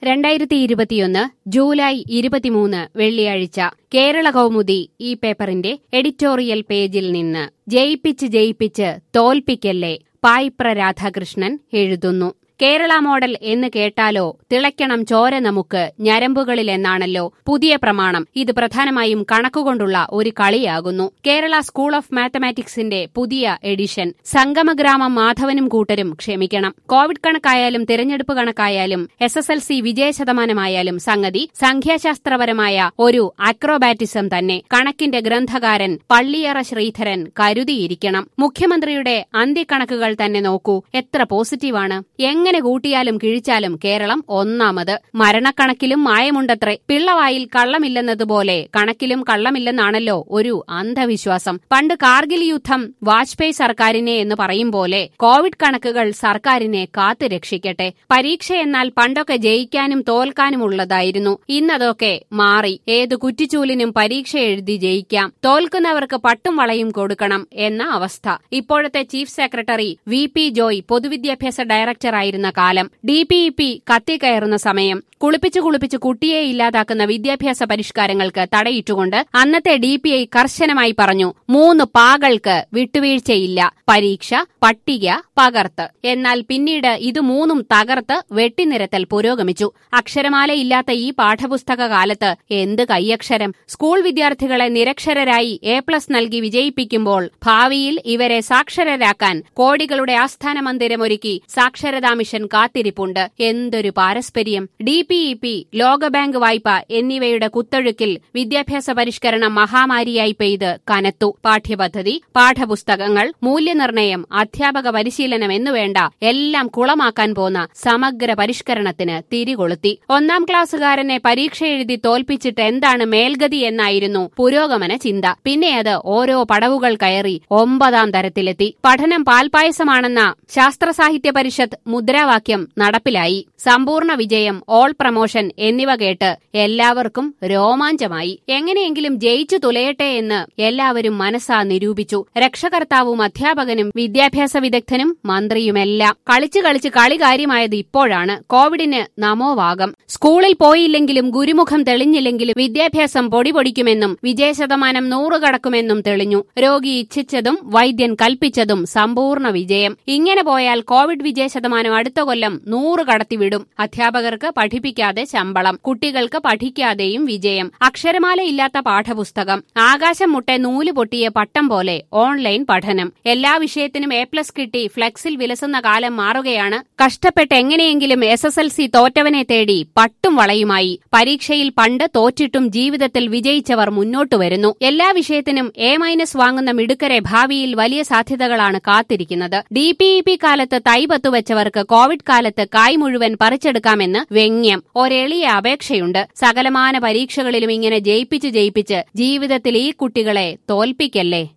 രണ്ടായിരത്തി ഇരുപത്തിയൊന്ന് ജൂലൈ ഇരുപത്തിമൂന്ന് വെള്ളിയാഴ്ച കേരള കൗമുദി ഈ പേപ്പറിന്റെ എഡിറ്റോറിയൽ പേജിൽ നിന്ന് ജയിപ്പിച്ച് ജയിപ്പിച്ച് തോൽപ്പിക്കല്ലേ പായിപ്ര രാധാകൃഷ്ണൻ എഴുതുന്നു കേരള മോഡൽ എന്ന് കേട്ടാലോ തിളയ്ക്കണം ചോര നമുക്ക് ഞരമ്പുകളിൽ എന്നാണല്ലോ പുതിയ പ്രമാണം ഇത് പ്രധാനമായും കണക്കുകൊണ്ടുള്ള ഒരു കളിയാകുന്നു കേരള സ്കൂൾ ഓഫ് മാത്തമാറ്റിക്സിന്റെ പുതിയ എഡിഷൻ സംഗമഗ്രാമം മാധവനും കൂട്ടരും ക്ഷമിക്കണം കോവിഡ് കണക്കായാലും തിരഞ്ഞെടുപ്പ് കണക്കായാലും എസ് എസ് എൽ സി വിജയശതമാനമായാലും സംഗതി സംഖ്യാശാസ്ത്രപരമായ ഒരു അക്രോബാറ്റിസം തന്നെ കണക്കിന്റെ ഗ്രന്ഥകാരൻ പള്ളിയറ ശ്രീധരൻ കരുതിയിരിക്കണം മുഖ്യമന്ത്രിയുടെ അന്ത്യക്കണക്കുകൾ തന്നെ നോക്കൂ എത്ര പോസിറ്റീവാണ് എങ്ങനെ കൂട്ടിയാലും കിഴിച്ചാലും കേരളം ഒന്നാമത് മരണക്കണക്കിലും മായമുണ്ടത്രേ പിള്ളവായിൽ കള്ളമില്ലെന്നതുപോലെ കണക്കിലും കള്ളമില്ലെന്നാണല്ലോ ഒരു അന്ധവിശ്വാസം പണ്ട് കാർഗിൽ യുദ്ധം വാജ്പേയി സർക്കാരിനെ എന്ന് പറയും പോലെ കോവിഡ് കണക്കുകൾ സർക്കാരിനെ കാത്തു രക്ഷിക്കട്ടെ പരീക്ഷ എന്നാൽ പണ്ടൊക്കെ ജയിക്കാനും തോൽക്കാനുമുള്ളതായിരുന്നു ഇന്നതൊക്കെ മാറി ഏതു കുറ്റിച്ചൂലിനും പരീക്ഷ എഴുതി ജയിക്കാം തോൽക്കുന്നവർക്ക് പട്ടും വളയും കൊടുക്കണം എന്ന അവസ്ഥ ഇപ്പോഴത്തെ chief secretary V P Joy പൊതുവിദ്യാഭ്യാസ ഡയറക്ടറായിരുന്ന കാലം ഡി പി ഇ പി കത്തിക്കയറുന്ന സമയം കുളിപ്പിച്ചു കുളിപ്പിച്ച് കുട്ടിയെ ഇല്ലാതാക്കുന്ന വിദ്യാഭ്യാസ പരിഷ്കാരങ്ങൾക്ക് തടയിട്ടുകൊണ്ട് അന്നത്തെ ഡി പി ഐ കർശനമായി പറഞ്ഞു മൂന്ന് പാകൾക്ക് വിട്ടുവീഴ്ചയില്ല പരീക്ഷ പട്ടിക പകർത്ത് എന്നാൽ പിന്നീട് ഇത് മൂന്നും തകർത്ത് വെട്ടിനിരത്തൽ പുരോഗമിച്ചു അക്ഷരമാലയില്ലാത്ത ഈ പാഠപുസ്തക കാലത്ത് എന്ത് കൈയക്ഷരം സ്കൂൾ വിദ്യാർത്ഥികളെ നിരക്ഷരരായി എ പ്ലസ് നൽകി വിജയിപ്പിക്കുമ്പോൾ ഭാവിയിൽ ഇവരെ സാക്ഷരരാക്കാൻ കോടികളുടെ ആസ്ഥാന മന്ദിരമൊരുക്കി സാക്ഷരതാ മിഷൻ കാത്തിരിപ്പുണ്ട് എന്തൊരു പാരസ്പര്യം ഡി പി ഇ പി ലോകബാങ്ക് വായ്പ എന്നിവയുടെ കുത്തൊഴുക്കിൽ വിദ്യാഭ്യാസ പരിഷ്കരണം മഹാമാരിയായി പെയ്ത് കനത്തു പാഠ്യപദ്ധതി പാഠപുസ്തകങ്ങൾ മൂല്യനിർണയം അധ്യാപക പരിശീലനം എന്നുവേണ്ട എല്ലാം കുളമാക്കാൻ പോന്ന സമഗ്ര പരിഷ്കരണത്തിന് തിരികൊളുത്തി ഒന്നാം ക്ലാസ്സുകാരനെ പരീക്ഷ എഴുതി തോൽപ്പിച്ചിട്ട് എന്താണ് മേൽഗതി എന്നായിരുന്നു പുരോഗമന ചിന്ത പിന്നെ അത് ഓരോ പടവുകൾ കയറി ഒമ്പതാം തരത്തിലെത്തി പഠനം പാൽപായസമാണെന്ന ശാസ്ത്ര സാഹിത്യ പരിഷത്ത് മുദ്രാവാക്യം നടപ്പിലായി സമ്പൂർണ്ണ വിജയം ഓൾ പ്രമോഷൻ എന്നിവ കേട്ട് എല്ലാവർക്കും രോമാഞ്ചമായി എങ്ങനെയെങ്കിലും ജയിച്ചു തുലയട്ടെ എന്ന് എല്ലാവരും മനസ്സാ നിരൂപിച്ചു രക്ഷകർത്താവും അധ്യാപകനും വിദ്യാഭ്യാസ വിദഗ്ധനും മന്ത്രിയുമെല്ലാം കളിച്ചു കളിച്ച് കളി കാര്യമായത് ഇപ്പോഴാണ് കോവിഡിന് നമോവാകം സ്കൂളിൽ പോയില്ലെങ്കിലും ഗുരുമുഖം തെളിഞ്ഞില്ലെങ്കിലും വിദ്യാഭ്യാസം പൊടിപൊടിക്കുമെന്നും വിജയശതമാനം നൂറ് കടക്കുമെന്നും തെളിഞ്ഞു രോഗി ഇച്ഛിച്ചതും വൈദ്യൻ കൽപ്പിച്ചതും സമ്പൂർണ്ണ വിജയം ഇങ്ങനെ പോയാൽ കോവിഡ് വിജയശതമാനം അടുത്ത കൊല്ലം നൂറ് കടത്തിവിടും അധ്യാപകർക്ക് പഠിപ്പിക്കാതെ ശമ്പളം കുട്ടികൾക്ക് പഠിക്കാതെയും വിജയം അക്ഷരമാല ഇല്ലാത്ത പാഠപുസ്തകം ആകാശം മുട്ടെ നൂല് പൊട്ടിയ പട്ടം പോലെ ഓൺലൈൻ പഠനം എല്ലാ വിഷയത്തിനും എ പ്ലസ് കിട്ടി ഫ്ലെക്സിൽ വിലസുന്ന കാലം മാറുകയാണ് കഷ്ടപ്പെട്ട് എങ്ങനെയെങ്കിലും എസ് എസ് എൽ സി തോറ്റവനെ തേടി പട്ടും വളയുമായി പരീക്ഷയിൽ പണ്ട് തോറ്റിട്ടും ജീവിതത്തിൽ വിജയിച്ചവർ മുന്നോട്ടു വരുന്നു എല്ലാ വിഷയത്തിനും എ മൈനസ് വാങ്ങുന്ന മിടുക്കരെ ഭാവിയിൽ വലിയ സാധ്യതകളാണ് കാത്തിരിക്കുന്നത് ഡി പി ഇ പി കാലത്ത് തൈ പത്തുവച്ചവർക്ക് കോവിഡ് കാലത്ത് കായ് മുഴുവൻ പറിച്ചെടുക്കാമെന്ന് വ്യംഗ്യം ഒരെളിയ അപേക്ഷയുണ്ട് സകലമാന പരീക്ഷകളിലും ഇങ്ങനെ ജയിപ്പിച്ച് ജയിപ്പിച്ച് ജീവിതത്തിൽ ഈ കുട്ടികളെ തോൽപ്പിക്കല്ലേ